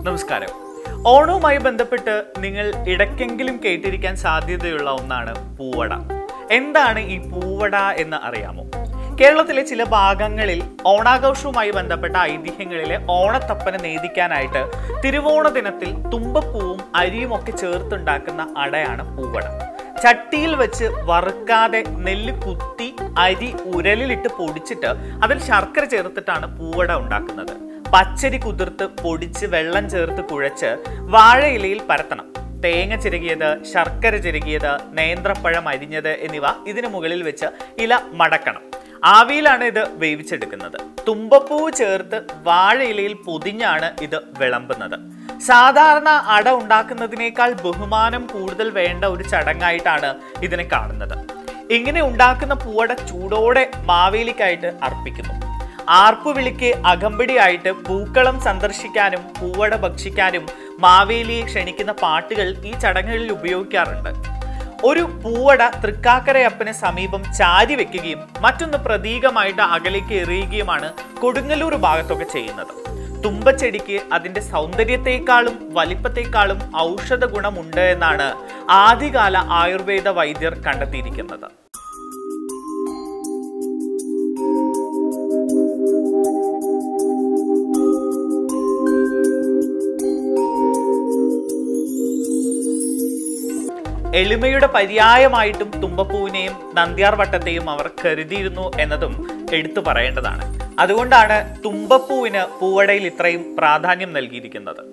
നമസ്കാരം ഓണവുമായി ബന്ധപ്പെട്ട് നിങ്ങൾ ഇടയ്ക്കെങ്കിലും കേട്ടിരിക്കാൻ സാധ്യതയുള്ള ഒന്നാണ് പൂവട എന്താണ് ഈ പൂവട എന്ന് അറിയാമോ കേരളത്തിലെ ചില ഭാഗങ്ങളിൽ ഓണാഘോഷവുമായി ബന്ധപ്പെട്ട ഐതിഹ്യങ്ങളിലെ ഓണത്തപ്പനെ നേദിക്കാനായിട്ട് തിരുവോണ ദിനത്തിൽ തുമ്പപ്പൂവും അരിയും ഒക്കെ ചേർത്തുണ്ടാക്കുന്ന അടയാണ് പൂവട ചട്ടിയിൽ വെച്ച് വറുക്കാതെ നെല്ല് കുത്തി അരി ഉരലിലിട്ട് പൊടിച്ചിട്ട് അതിൽ ശർക്കര ചേർത്തിട്ടാണ് പൂവട ഉണ്ടാക്കുന്നത് പച്ചരി കുതിർത്ത് പൊടിച്ച് വെള്ളം ചേർത്ത് കുഴച്ച് വാഴയിലയിൽ പരത്തണം തേങ്ങ ചിരകിയത് ശർക്കര ചിരകിയത് നേന്ത്രപ്പഴം അരിഞ്ഞത് എന്നിവ ഇതിനു മുകളിൽ വെച്ച് ഇല മടക്കണം ആവിയിലാണ് ഇത് വേവിച്ചെടുക്കുന്നത് തുമ്പപ്പൂവ് ചേർത്ത് വാഴയിലയിൽ പൊതിഞ്ഞാണ് ഇത് വിളമ്പുന്നത് സാധാരണ അട ഉണ്ടാക്കുന്നതിനേക്കാൾ ബഹുമാനം കൂടുതൽ വേണ്ട ഒരു ചടങ്ങായിട്ടാണ് ഇതിനെ കാണുന്നത് ഇങ്ങനെ ഉണ്ടാക്കുന്ന പൂവട ചൂടോടെ മാവേലിക്കായിട്ട് അർപ്പിക്കുന്നു ആർപ്പുവിളിക്ക് അകമ്പടിയായിട്ട് പൂക്കളം സന്ദർശിക്കാനും പൂവട ഭക്ഷിക്കാനും മാവേലിയെ ക്ഷണിക്കുന്ന പാട്ടുകൾ ഈ ചടങ്ങുകളിൽ ഉപയോഗിക്കാറുണ്ട് ഒരു പൂവട തൃക്കാക്കരയപ്പന് സമീപം ചാരി വെക്കുകയും മറ്റൊന്ന് പ്രതീകമായിട്ട് അകലേക്ക് എറിയുകയുമാണ് കൊടുങ്ങല്ലൂർ ഭാഗത്തൊക്കെ ചെയ്യുന്നത് തുമ്പച്ചെടിക്ക് അതിന്റെ സൗന്ദര്യത്തെക്കാളും വലിപ്പത്തെക്കാളും ഔഷധ ഗുണമുണ്ട് എന്നാണ് ആദ്യകാല ആയുർവേദ വൈദ്യർ കണ്ടെത്തിയിരിക്കുന്നത് എളിമയുടെ പര്യായമായിട്ടും തുമ്പപ്പൂവിനെയും നന്ദ്യാർ വട്ടത്തെയും അവർ കരുതിയിരുന്നു എന്നതും എടുത്തു പറയേണ്ടതാണ് അതുകൊണ്ടാണ് തുമ്പപ്പൂവിന് പൂവടയിൽ ഇത്രയും പ്രാധാന്യം നൽകിയിരിക്കുന്നത്